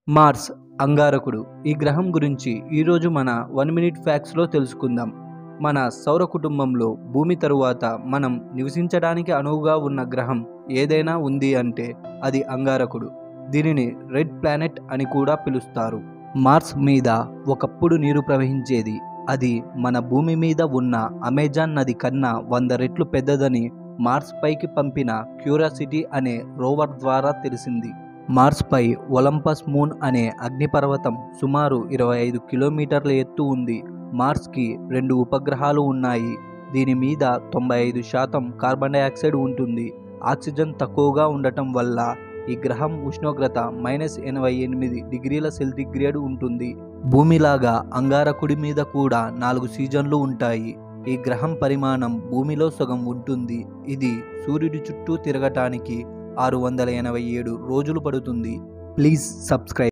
Mars అంగారకుడు ఈ గ్రహం గురించి ఈరోజు మన వన్ మినిట్ ఫ్యాక్స్లో తెలుసుకుందాం మన సౌర కుటుంబంలో భూమి తరువాత మనం నివసించడానికి అనువుగా ఉన్న గ్రహం ఏదైనా ఉంది అంటే అది అంగారకుడు దీనిని రెడ్ ప్లానెట్ అని కూడా పిలుస్తారు మార్స్ మీద ఒకప్పుడు నీరు ప్రవహించేది అది మన భూమి మీద ఉన్న అమెజాన్ నది కన్నా వంద రెట్లు పెద్దదని మార్స్ పైకి పంపిన క్యూరియాసిటీ అనే రోవర్ ద్వారా తెలిసింది మార్స్పై ఒలంపస్ మూన్ అనే అగ్నిపర్వతం సుమారు ఇరవై ఐదు కిలోమీటర్ల ఎత్తు ఉంది మార్స్కి రెండు ఉపగ్రహాలు ఉన్నాయి దీని మీద తొంభై ఐదు శాతం కార్బన్ డయాక్సైడ్ ఉంటుంది ఆక్సిజన్ తక్కువగా ఉండటం వల్ల ఈ గ్రహం ఉష్ణోగ్రత మైనస్ ఎనభై ఎనిమిది డిగ్రీల సెంటిగ్రేడ్ ఉంటుంది భూమిలాగా అంగారకుడి మీద కూడా నాలుగు సీజన్లు ఉంటాయి ఈ గ్రహం పరిమాణం భూమిలో సగం ఉంటుంది ఇది సూర్యుడి చుట్టూ తిరగటానికి ఆరు వందల ఎనభై ఏడు రోజులు పడుతుంది ప్లీజ్ సబ్స్క్రైబ్